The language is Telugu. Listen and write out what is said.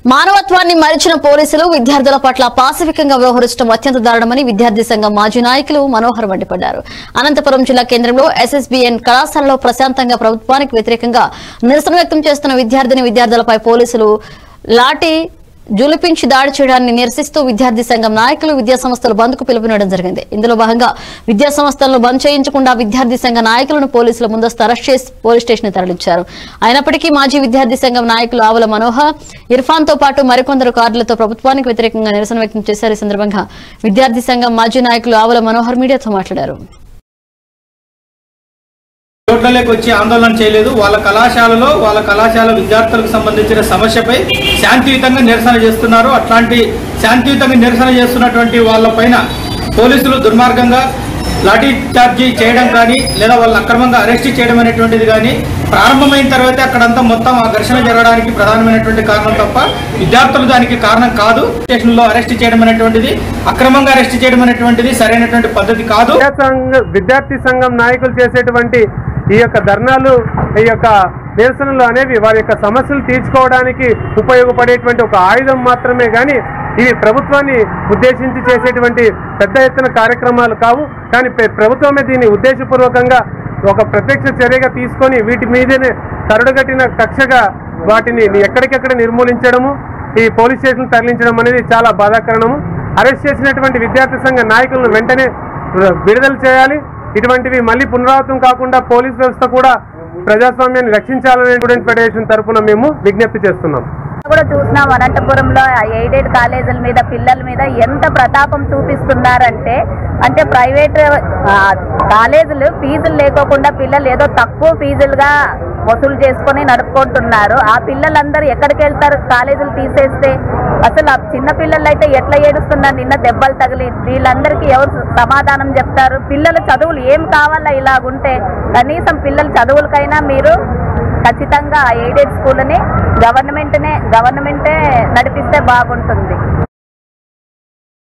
మానవత్వాన్ని మరిచిన పోలీసులు విద్యార్థుల పట్ల పాశవికంగా వ్యవహరించడం అత్యంత దారుణమని విద్యార్థి సంఘం మాజీ నాయకులు మనోహర్ మండిపడ్డారు అనంతపురం జిల్లా కేంద్రంలో ఎస్ఎస్బిఎన్ కళాశాలలో ప్రశాంతంగా ప్రభుత్వానికి వ్యతిరేకంగా నిరసన వ్యక్తం చేస్తున్న విద్యార్థిని విద్యార్థులపై పోలీసులు లాఠీ జులిపించి దాడి చేయడాన్ని నిరసిస్తూ విద్యార్థి సంఘం నాయకులు విద్యా సంస్థలు బంద్కు పిలుపునివ్వడం జరిగింది ఇందులో భాగంగా విద్యా సంస్థలను బంద్ చేయించకుండా విద్యార్థి సంఘ నాయకులను పోలీసులు ముందస్తు అరెస్ట్ చేసి పోలీస్ స్టేషన్ తరలించారు అయినప్పటికీ మాజీ విద్యార్థి సంఘం నాయకులు ఆవుల మనోహర్ ఇర్ఫాన్ తో పాటు మరికొందరు కార్డులతో ప్రభుత్వానికి వ్యతిరేకంగా నిరసన వ్యక్తం చేశారు ఈ సందర్భంగా విద్యార్థి సంఘం మాజీ నాయకులు ఆవుల మనోహర్ మీడియాతో మాట్లాడారు రోడ్లలోకి వచ్చి ఆందోళన చేయలేదు వాళ్ళ కళాశాలలో వాళ్ళ కళాశాల విద్యార్థులకు సంబంధించిన సమస్యపై శాంతియుతంగా నిరసన చేస్తున్నారు అట్లాంటి శాంతియుతంగా నిరసన చేస్తున్నటువంటి వాళ్ళపైన పోలీసులు దుర్మార్గంగా లాఠీ చార్జీ చేయడం కానీ లేదా వాళ్ళని అక్రమంగా అరెస్ట్ చేయడం అనేటువంటిది కానీ ప్రారంభమైన తర్వాత అక్కడంతా మొత్తం ఆ ఘర్షణ జరగడానికి ప్రధానమైనటువంటి కారణం తప్ప విద్యార్థులు దానికి కారణం కాదు స్టేషన్లో అరెస్ట్ చేయడం అనేటువంటిది అక్రమంగా అరెస్ట్ చేయడం అనేటువంటిది సరైనటువంటి పద్ధతి కాదు విద్యా సంఘ విద్యార్థి సంఘం నాయకులు చేసేటువంటి ఈ యొక్క ధర్నాలు ఈ యొక్క నిరసనలు అనేవి వారి యొక్క సమస్యలు తీర్చుకోవడానికి ఉపయోగపడేటువంటి ఒక ఆయుధం మాత్రమే కానీ ఇవి ప్రభుత్వాన్ని ఉద్దేశించి చేసేటువంటి పెద్ద ఎత్తున కార్యక్రమాలు కావు కానీ ప్ర- ప్రభుత్వమే దీన్ని ఉద్దేశపూర్వకంగా ఒక ప్రత్యక్ష చర్యగా తీసుకొని వీటి మీదనే కరడుగట్టిన కక్షగా వాటిని ఎక్కడికెక్కడ నిర్మూలించడము ఈ పోలీస్ స్టేషన్ తరలించడం అనేది చాలా బాధాకరణము అరెస్ట్ చేసినటువంటి విద్యార్థి సంఘ నాయకులను వెంటనే విడుదల చేయాలి ఇటువంటివి మళ్ళీ పునరావృతం కాకుండా పోలీస్ వ్యవస్థ కూడా ప్రజాస్వామ్యాన్ని రక్షించాలనే స్టూడెంట్ ఫెడరేషన్ తరఫున మేము విజ్ఞప్తి చేస్తున్నాం కూడా చూసినాం అనంతపురంలో ఆ ఎయిడెడ్ కాలేజీల మీద పిల్లల మీద ఎంత ప్రతాపం చూపిస్తున్నారంటే అంటే ప్రైవేట్ ఆ, కాలేజీలు ఫీజులు లేకోకుండా పిల్లలు ఏదో తక్కువ ఫీజులుగా వసూలు చేసుకొని నడుపుకుంటున్నారు ఆ పిల్లలందరూ ఎక్కడికి వెళ్తారు కాలేజీలు తీసేస్తే అసలు ఆ చిన్న పిల్లలు అయితే ఎట్లా ఏడుస్తున్నారు నిన్న దెబ్బలు తగిలి వీళ్ళందరికీ ఎవరు సమాధానం చెప్తారు పిల్లల చదువులు ఏం కావాలా ఇలాగుంటే కనీసం పిల్లల చదువులకైనా మీరు ఖచ్చితంగా ఆ ఎయిడెడ్ స్కూల్ని గవర్నమెంట్నే గవర్నమెంటే నడిపిస్తే బాగుంటుంది